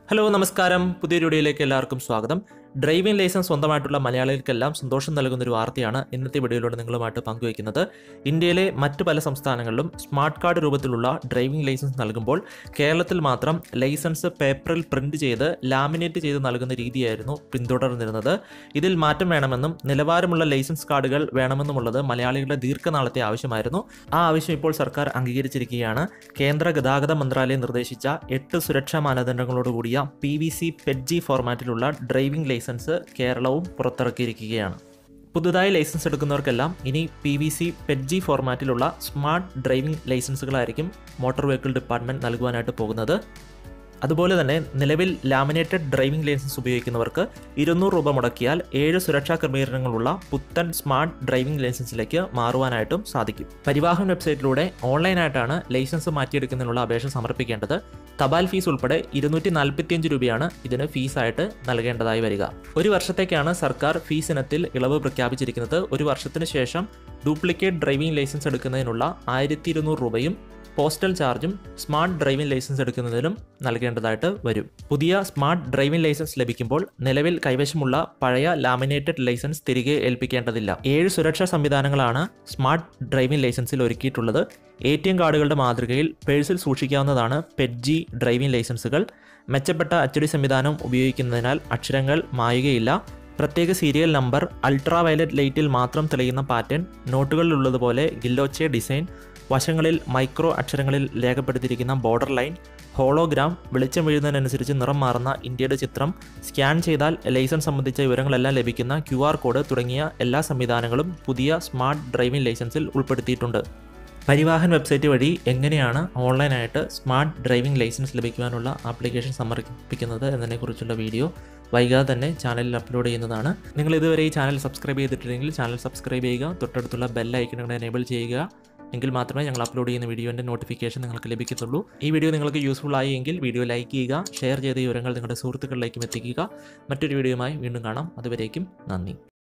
hello നമസ്കാരം പുതിയൊരു വീഡിയോയിലേക്ക് എല്ലാവർക്കും സ്വാഗതം ഡ്രൈവിംഗ് ലൈസൻസ് സ്വന്തമായിട്ടുള്ള മലയാളികൾക്കെല്ലാം സന്തോഷം നൽകുന്ന ഒരു വാർത്തയാണ് ഇന്നത്തെ വീഡിയോയിലൂടെ നിങ്ങളുമായിട്ട് പങ്കുവയ്ക്കുന്നത് ഇന്ത്യയിലെ മറ്റു പല സംസ്ഥാനങ്ങളിലും സ്മാർട്ട് കാർഡ് രൂപത്തിലുള്ള ഡ്രൈവിംഗ് ലൈസൻസ് നൽകുമ്പോൾ കേരളത്തിൽ മാത്രം ലൈസൻസ് പേപ്പറിൽ പ്രിന്റ് ചെയ്ത് ലാമിനേറ്റ് ചെയ്ത് നൽകുന്ന രീതിയായിരുന്നു പിന്തുടർന്നിരുന്നത് ഇതിൽ മാറ്റം വേണമെന്നും നിലവാരമുള്ള ലൈസൻസ് കാർഡുകൾ വേണമെന്നുമുള്ളത് മലയാളികളുടെ ദീർഘനാളത്തെ ആവശ്യമായിരുന്നു ആ ആവശ്യം ഇപ്പോൾ സർക്കാർ അംഗീകരിച്ചിരിക്കുകയാണ് കേന്ദ്ര ഗതാഗത മന്ത്രാലയം നിർദ്ദേശിച്ച എട്ട് സുരക്ഷാ മാനദണ്ഡങ്ങളോട് കൂടിയ പി വി സി പെഡ്ജി ഫോർമാറ്റിലുള്ള ഡ്രൈവിംഗ് ലൈസൻസ് കേരളവും പുറത്തിറക്കിയിരിക്കുകയാണ് പുതുതായി ലൈസൻസ് എടുക്കുന്നവർക്കെല്ലാം ഇനി പി വി സി പെഡ്ജി ഫോർമാറ്റിലുള്ള സ്മാർട്ട് ഡ്രൈവിംഗ് ലൈസൻസുകളായിരിക്കും മോട്ടോർ വെഹിക്കിൾ ഡിപ്പാർട്ട്മെൻറ്റ് നൽകുവാനായിട്ട് പോകുന്നത് അതുപോലെ തന്നെ നിലവിൽ ലാമിനേറ്റഡ് ഡ്രൈവിംഗ് ലൈസൻസ് ഉപയോഗിക്കുന്നവർക്ക് ഇരുന്നൂറ് രൂപ മുടക്കിയാൽ ഏഴ് സുരക്ഷാ ക്രമീകരണങ്ങളുള്ള പുത്തൻ സ്മാർട്ട് ഡ്രൈവിംഗ് ലൈസൻസിലേക്ക് മാറുവാനായിട്ടും സാധിക്കും പരിവാഹൻ വെബ്സൈറ്റിലൂടെ ഓൺലൈനായിട്ടാണ് ലൈസൻസ് മാറ്റിയെടുക്കുന്നതിനുള്ള അപേക്ഷ സമർപ്പിക്കേണ്ടത് തപാൽ ഫീസ് ഉൾപ്പെടെ ഇരുന്നൂറ്റി നാൽപ്പത്തിയഞ്ച് രൂപയാണ് ഇതിന് ഫീസായിട്ട് നൽകേണ്ടതായി വരിക ഒരു വർഷത്തേക്കാണ് സർക്കാർ ഫീസ് ഇനത്തിൽ ഇളവ് പ്രഖ്യാപിച്ചിരിക്കുന്നത് ഒരു വർഷത്തിന് ശേഷം ഡ്യൂപ്ലിക്കേറ്റ് ഡ്രൈവിംഗ് ലൈസൻസ് എടുക്കുന്നതിനുള്ള ആയിരത്തി ഇരുന്നൂറ് രൂപയും പോസ്റ്റൽ ചാർജും സ്മാർട്ട് ഡ്രൈവിംഗ് ലൈസൻസ് എടുക്കുന്നതിനും നൽകേണ്ടതായിട്ട് വരും പുതിയ സ്മാർട്ട് ഡ്രൈവിംഗ് ലൈസൻസ് ലഭിക്കുമ്പോൾ നിലവിൽ കൈവശമുള്ള പഴയ ലാമിനേറ്റഡ് ലൈസൻസ് തിരികെ ഏൽപ്പിക്കേണ്ടതില്ല ഏഴ് സുരക്ഷാ സംവിധാനങ്ങളാണ് സ്മാർട്ട് ഡ്രൈവിംഗ് ലൈസൻസിൽ ഒരുക്കിയിട്ടുള്ളത് എ ടി എം കാർഡുകളുടെ മാതൃകയിൽ പേഴ്സിൽ സൂക്ഷിക്കാവുന്നതാണ് പെഡ്ജി ഡ്രൈവിംഗ് ലൈസൻസുകൾ മെച്ചപ്പെട്ട അച്ചടി സംവിധാനം ഉപയോഗിക്കുന്നതിനാൽ അക്ഷരങ്ങൾ മായുകയില്ല പ്രത്യേക സീരിയൽ നമ്പർ അൾട്രാ വയലറ്റ് ലൈറ്റിൽ മാത്രം തെളിയുന്ന പാറ്റേൺ നോട്ടുകളിലുള്ളതുപോലെ ഗില്ലോച്ചെ ഡിസൈൻ വശങ്ങളിൽ മൈക്രോ അക്ഷരങ്ങളിൽ രേഖപ്പെടുത്തിയിരിക്കുന്ന ബോർഡർ ലൈൻ ഹോളോഗ്രാം വെളിച്ചം വീഴുന്നതിനനുസരിച്ച് നിറം മാറുന്ന ഇന്ത്യയുടെ ചിത്രം സ്കാൻ ചെയ്താൽ ലൈസൻസ് സംബന്ധിച്ച വിവരങ്ങളെല്ലാം ലഭിക്കുന്ന ക്യു ആർ കോഡ് തുടങ്ങിയ എല്ലാ സംവിധാനങ്ങളും പുതിയ സ്മാർട്ട് ഡ്രൈവിംഗ് ലൈസൻസിൽ ഉൾപ്പെടുത്തിയിട്ടുണ്ട് പരിവാഹൻ വെബ്സൈറ്റ് വഴി എങ്ങനെയാണ് ഓൺലൈനായിട്ട് സ്മാർട്ട് ഡ്രൈവിംഗ് ലൈസൻസ് ലഭിക്കുവാനുള്ള ആപ്ലിക്കേഷൻ സമർപ്പിക്കുന്നത് എന്നതിനെക്കുറിച്ചുള്ള വീഡിയോ വൈകാതെ തന്നെ ചാനലിൽ അപ്ലോഡ് ചെയ്യുന്നതാണ് നിങ്ങൾ ഇതുവരെ ഈ ചാനൽ സബ്സ്ക്രൈബ് ചെയ്തിട്ടില്ലെങ്കിൽ ചാനൽ സബ്സ്ക്രൈബ് ചെയ്യുക തൊട്ടടുത്തുള്ള ബെൽ ഐക്കണുകൾ എനേബിൾ ചെയ്യുക എങ്കിൽ മാത്രമേ ഞങ്ങൾ അപ്ലോഡ് ചെയ്യുന്ന വീഡിയോൻ്റെ നോട്ടിഫിക്കേഷൻ നിങ്ങൾക്ക് ലഭിക്കത്തുള്ളൂ ഈ വീഡിയോ നിങ്ങൾക്ക് യൂസ്ഫുൾ ആയി എങ്കിൽ വീഡിയോ ലൈക്ക് ചെയ്യുക ഷെയർ ചെയ്ത വിവരങ്ങൾ നിങ്ങളുടെ സുഹൃത്തുക്കളിലേക്കും എത്തിക്കുക മറ്റൊരു വീഡിയോയുമായി വീണ്ടും കാണാം അതുവരേക്കും നന്ദി